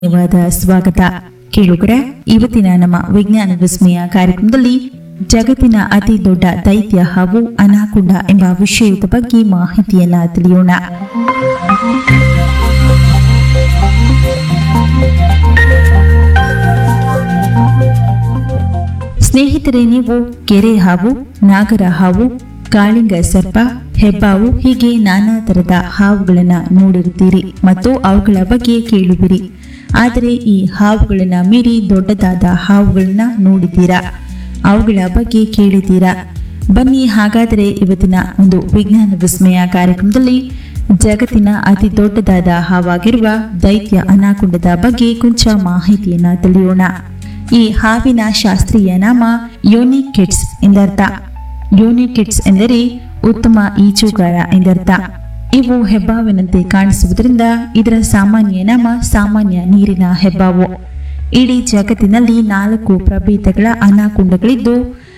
ಧನ್ಯವಾದ ಸ್ವಾಗತ ಕೇಳುಗರೆ ಇವತ್ತಿನ ನಮ್ಮ ವಿಜ್ಞಾನ ವಿಸ್ಮಯ ಕಾರ್ಯಕ್ರಮದಲ್ಲಿ ಜಗತ್ತಿನ ಅತಿ ದೊಡ್ಡ ದೈತ್ಯ ಹಾಗೂ ಅನಾಕೊಂಡ ಎಂಬ ವಿಷಯದ ಬಗ್ಗೆ ಮಾಹಿತಿಯನ್ನ ತಿಳಿಯೋಣ ಸ್ನೇಹಿತರೆ ನೀವು ಕೆರೆ ಹಾವು ನಾಗರ ಹಾವು ಕಾಳಿಂಗ ಸರ್ಪ ಹೆಬ್ಬಾವು ಹೀಗೆ ನಾನಾ ತರದ ಹಾವುಗಳನ್ನ ನೋಡಿರುತ್ತೀರಿ ಮತ್ತು ಅವುಗಳ ಬಗ್ಗೆ ಕೇಳುವಿರಿ ಆದರೆ ಈ ಹಾವುಗಳನ್ನ ಮೀರಿ ದೊಡ್ಡದಾದ ಹಾವುಗಳನ್ನ ನೋಡಿದ್ದೀರಾ ಅವುಗಳ ಬಗ್ಗೆ ಕೇಳಿದ್ದೀರಾ ಬನ್ನಿ ಹಾಗಾದರೆ ಇವತ್ತಿನ ಒಂದು ವಿಜ್ಞಾನ ವಿಸ್ಮಯ ಕಾರ್ಯಕ್ರಮದಲ್ಲಿ ಜಗತ್ತಿನ ಅತಿ ದೊಡ್ಡದಾದ ಹಾವಾಗಿರುವ ದೈತ್ಯ ಅನಾಕೊಂಡದ ಬಗ್ಗೆ ಕೊಂಚ ಮಾಹಿತಿಯನ್ನ ತಿಳಿಯೋಣ ಈ ಹಾವಿನ ಶಾಸ್ತ್ರೀಯ ನಾಮ ಯೋನಿಕಿಡ್ಸ್ ಎಂದರ್ಥ ಯೋನಿಕಿಡ್ಸ್ ಎಂದರೆ ಉತ್ತಮ ಈಜುಗಾರ ಎಂದರ್ಥ ಇವು ಹೆಬ್ಬಾವಿನಂತೆ ಕಾಣಿಸುವುದರಿಂದ ಇದರ ಸಾಮಾನ್ಯ ನಾಮ ಸಾಮಾನ್ಯ ನೀರಿನ ಹೆಬ್ಬಾವು ಇಡೀ ಜಗತ್ತಿನಲ್ಲಿ ನಾಲ್ಕು ಪ್ರಭೇದಗಳ ಅನಾಕೊಂಡಗಳಿದ್ದು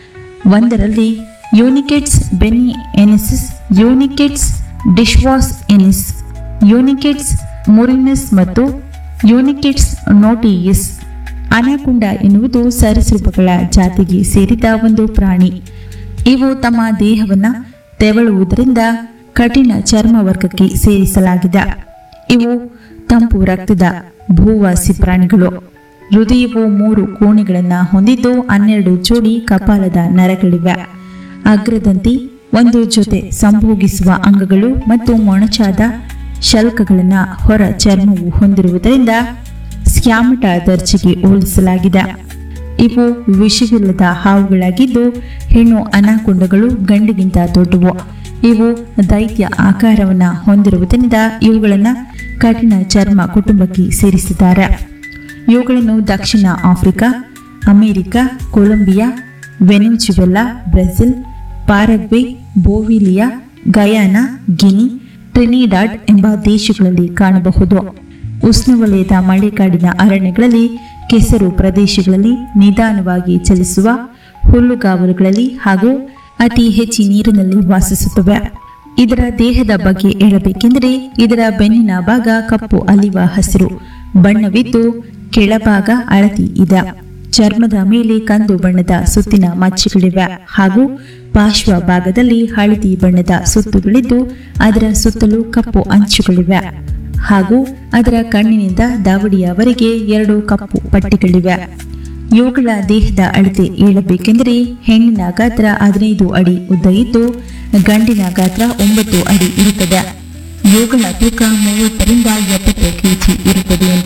ಒಂದರಲ್ಲಿ ಯೂನಿಕೆಟ್ಸ್ ಬೆನಿ ಎನಿಸಿಸ್ ಯೂನಿಕೆಟ್ಸ್ ಡಿಶ್ವಾಸ್ ಎನಿಸ್ ಯೂನಿಕೆಟ್ಸ್ ಮುರಿನಸ್ ಮತ್ತು ಯೂನಿಕೆಟ್ಸ್ ನೋಟಿಯಿಸ್ ಅನಾಕೊಂಡ ಎನ್ನುವುದು ಸರೀಸೃಪಗಳ ಜಾತಿಗೆ ಸೇರಿದ ಒಂದು ಪ್ರಾಣಿ ಇವು ತಮ್ಮ ದೇಹವನ್ನ ತೆವಳುವುದರಿಂದ ಕಠಿಣ ಚರ್ಮ ವರ್ಗಕ್ಕೆ ಸೇರಿಸಲಾಗಿದೆ ಇವು ತಂಪು ರಕ್ತದ ಭೂವಾಸಿ ಪ್ರಾಣಿಗಳು ಹೃದಯವು ಮೂರು ಕೋಣೆಗಳನ್ನ ಹೊಂದಿದ್ದು ಹನ್ನೆರಡು ಜೋಡಿ ಕಪಾಲದ ನರಗಳಿವೆ ಅಗ್ರದಂತಿ ಒಂದು ಜೊತೆ ಸಂಭೋಗಿಸುವ ಅಂಗಗಳು ಮತ್ತು ಮೊಣಚಾದ ಶಲ್ಕಗಳನ್ನ ಹೊರ ಚರ್ಮವು ಹೊಂದಿರುವುದರಿಂದ ಸ್ಕ್ಯಾಮಟ ದರ್ಜೆಗೆ ಹೋಲಿಸಲಾಗಿದೆ ಇವು ವಿಷವಿಲ್ಲದ ಹಾವುಗಳಾಗಿದ್ದು ಹೆಣ್ಣು ಅನಾಕೊಂಡಗಳು ಗಂಡಿಗಿಂತ ದೊಡ್ಡವು ಇವು ದೈತ್ಯ ಆಕಾರವನ್ನ ಹೊಂದಿರುವುದರಿಂದ ಇವುಗಳನ್ನ ಕಠಿಣ ಚರ್ಮ ಕುಟುಂಬಕ್ಕೆ ಸೇರಿಸಿದ್ದಾರೆ ಇವುಗಳನ್ನು ದಕ್ಷಿಣ Africa America Colombia Venezuela Brazil Paraguay Bolivia Guyana Guinea Trinidad ಎಂಬ ದೇಶಗಳಲ್ಲಿ ಕಾಣಬಹುದು ಉಷ್ಣವಲಯದ ಮಳೆಕಾಡಿನ ಅರಣ್ಯಗಳಲ್ಲಿ ಕೆಸರು ಪ್ರದೇಶಗಳಲ್ಲಿ ನಿಧಾನವಾಗಿ ಚಲಿಸುವ ಹುಲ್ಲುಗಾವಲುಗಳಲ್ಲಿ ಹಾಗೂ ಅತಿ ಹೆಚ್ಚು ನೀರಿನಲ್ಲಿ ವಾಸಿಸುತ್ತವೆ ಇದರ ದೇಹದ ಬಗ್ಗೆ ಹೇಳಬೇಕೆಂದರೆ ಇದರ ಬೆನ್ನಿನ ಭಾಗ ಕಪ್ಪು ಅಲಿವ ಹಸಿರು ಬಣ್ಣವಿದ್ದು ಕೆಳಭಾಗ ಹಳದಿ ಇದೆ ಚರ್ಮದ ಮೇಲೆ ಕಂದು ಬಣ್ಣದ ಸುತ್ತಿನ ಮಚ್ಚೆಗಳಿವೆ ಹಾಗೂ ಪಾರ್ಶ್ವ ಭಾಗದಲ್ಲಿ ಹಳದಿ ಬಣ್ಣದ ಸುತ್ತುಗಳಿದ್ದು ಅದರ ಸುತ್ತಲೂ ಕಪ್ಪು ಅಂಚುಗಳಿವೆ ಹಾಗೂ ಅದರ ಕಣ್ಣಿನಿಂದ ದಾವಡಿಯವರೆಗೆ ಎರಡು ಕಪ್ಪು ಪಟ್ಟಿಗಳಿವೆ ಇವುಗಳ ದೇಹದ ಅಳತೆ ಹೇಳಬೇಕೆಂದರೆ ಹೆಣ್ಣಿನ ಗಾತ್ರ ಹದಿನೈದು ಅಡಿ ಉದ್ದ ಇದ್ದು ಗಂಡಿನ ಗಾತ್ರ ಒಂಬತ್ತು ಅಡಿ ಇರುತ್ತದೆ ಇವುಗಳ ತೂಕ ಮೂವತ್ತರಿಂದ ಎಪ್ಪತ್ತು ಕೆಜಿ ಇರುತ್ತದೆ ಅಂತ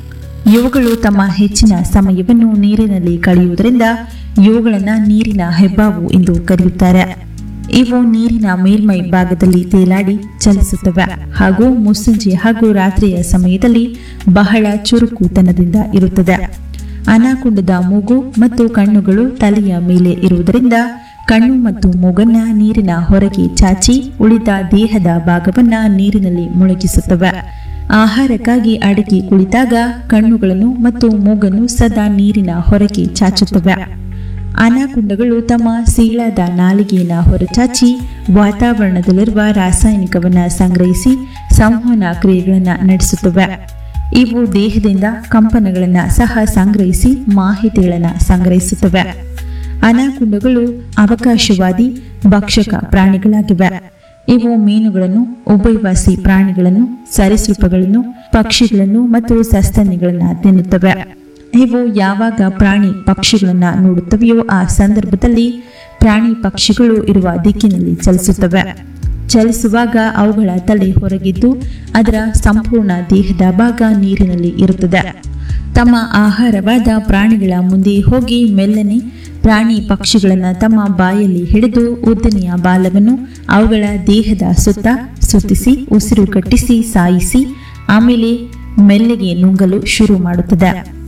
ಇವುಗಳು ತಮ್ಮ ಹೆಚ್ಚಿನ ಸಮಯವನ್ನು ನೀರಿನಲ್ಲಿ ಕಳೆಯುವುದರಿಂದ ಇವುಗಳನ್ನು ನೀರಿನ ಹೆಬ್ಬಾವು ಎಂದು ಕರೆಯುತ್ತಾರೆ ಇವು ನೀರಿನ ಮೇಲ್ಮೈ ಭಾಗದಲ್ಲಿ ತೇಲಾಡಿ ಚಲಿಸುತ್ತವೆ ಹಾಗೂ ಮುಸ್ಸಂಜೆ ಹಾಗೂ ರಾತ್ರಿಯ ಸಮಯದಲ್ಲಿ ಬಹಳ ಚುರುಕುತನದಿಂದ ಇರುತ್ತದೆ ಅನಾಕೊಂಡದ ಮೂಗು ಮತ್ತು ಕಣ್ಣುಗಳು ತಲೆಯ ಮೇಲೆ ಇರುವುದರಿಂದ ಕಣ್ಣು ಮತ್ತು ಮೂಗನ್ನ ನೀರಿನ ಹೊರಗೆ ಚಾಚಿ ಉಳಿದ ದೇಹದ ಭಾಗವನ್ನ ನೀರಿನಲ್ಲಿ ಮುಳುಗಿಸುತ್ತವೆ ಆಹಾರಕ್ಕಾಗಿ ಅಡಗಿ ಕುಳಿತಾಗ ಕಣ್ಣುಗಳನ್ನು ಮತ್ತು ಮೂಗನ್ನು ಸದಾ ನೀರಿನ ಹೊರಗೆ ಚಾಚುತ್ತವೆ ಅನಾಕೊಂಡಗಳು ತಮ್ಮ ಸೀಳಾದ ನಾಲಿಗೆಯನ್ನು ಹೊರಚಾಚಿ ವಾತಾವರಣದಲ್ಲಿರುವ ರಾಸಾಯನಿಕವನ್ನು ಸಂಗ್ರಹಿಸಿ ಸಂವಹನ ಕ್ರಿಯೆಗಳನ್ನು ನಡೆಸುತ್ತವೆ ಇವು ದೇಹದಿಂದ ಕಂಪನಗಳನ್ನು ಸಹ ಸಂಗ್ರಹಿಸಿ ಮಾಹಿತಿಗಳನ್ನು ಸಂಗ್ರಹಿಸುತ್ತವೆ ಅನಾಕೊಂಡಗಳು ಅವಕಾಶವಾದಿ ಭಕ್ಷಕ ಪ್ರಾಣಿಗಳಾಗಿವೆ ಇವು ಮೀನುಗಳನ್ನು ಉಭಯವಾಸಿ ಪ್ರಾಣಿಗಳನ್ನು ಸರೀಸೃಪಗಳನ್ನು ಪಕ್ಷಿಗಳನ್ನು ಮತ್ತು ಸಸ್ತನಿಗಳನ್ನು ತಿನ್ನುತ್ತವೆ ಇವು ಯಾವಾಗ ಪ್ರಾಣಿ ಪಕ್ಷಿಗಳನ್ನ ನೋಡುತ್ತವೆಯೋ ಆ ಸಂದರ್ಭದಲ್ಲಿ ಪ್ರಾಣಿ ಪಕ್ಷಿಗಳು ಇರುವ ದಿಕ್ಕಿನಲ್ಲಿ ಚಲಿಸುತ್ತವೆ ಚಲಿಸುವಾಗ ಅವುಗಳ ತಲೆ ಹೊರಗಿದ್ದು ಅದರ ಸಂಪೂರ್ಣ ದೇಹದ ಭಾಗ ನೀರಿನಲ್ಲಿ ಇರುತ್ತದೆ ತಮ್ಮ ಆಹಾರವಾದ ಪ್ರಾಣಿಗಳ ಮುಂದೆ ಹೋಗಿ ಮೆಲ್ಲನೆ ಪ್ರಾಣಿ ಪಕ್ಷಿಗಳನ್ನು ತಮ್ಮ ಬಾಯಲ್ಲಿ ಹಿಡಿದು ಉದ್ದನೆಯ ಬಾಲವನ್ನು ಅವುಗಳ ದೇಹದ ಸುತ್ತ ಸುತ್ತಿಸಿ ಉಸಿರು ಕಟ್ಟಿಸಿ ಸಾಯಿಸಿ ಆಮೇಲೆ ಮೆಲ್ಲಗೆ ನುಂಗಲು ಶುರು ಮಾಡುತ್ತದೆ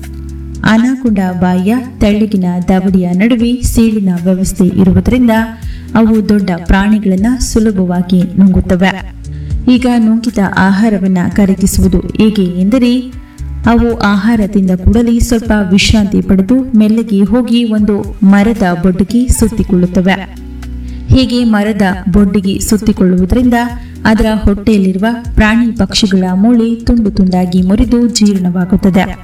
ಅನಾಕೊಂಡ ಬಾಯಿಯ ತೆಳ್ಳಗಿನ ದವಡಿಯ ನಡುವೆ ಸೀಳಿನ ವ್ಯವಸ್ಥೆ ಇರುವುದರಿಂದ ಅವು ದೊಡ್ಡ ಪ್ರಾಣಿಗಳನ್ನು ಸುಲಭವಾಗಿ ನುಂಗುತ್ತವೆ ಈಗ ನುಂಗಿದ ಆಹಾರವನ್ನು ಕರಗಿಸುವುದು ಹೇಗೆ ಎಂದರೆ ಅವು ಆಹಾರ ತಿಂದ ಕೂಡಲೇ ಸ್ವಲ್ಪ ವಿಶ್ರಾಂತಿ ಪಡೆದು ಮೆಲ್ಲಗೆ ಹೋಗಿ ಒಂದು ಮರದ ಬೊಡ್ಡಿಗೆ ಸುತ್ತಿಕೊಳ್ಳುತ್ತವೆ ಹೀಗೆ ಮರದ ಬೊಡ್ಡಿಗೆ ಸುತ್ತಿಕೊಳ್ಳುವುದರಿಂದ ಅದರ ಹೊಟ್ಟೆಯಲ್ಲಿರುವ ಪ್ರಾಣಿ ಪಕ್ಷಿಗಳ ಮೂಳೆ ತುಂಡು ತುಂಡಾಗಿ ಮುರಿದು ಜೀರ್ಣವಾಗುತ್ತದೆ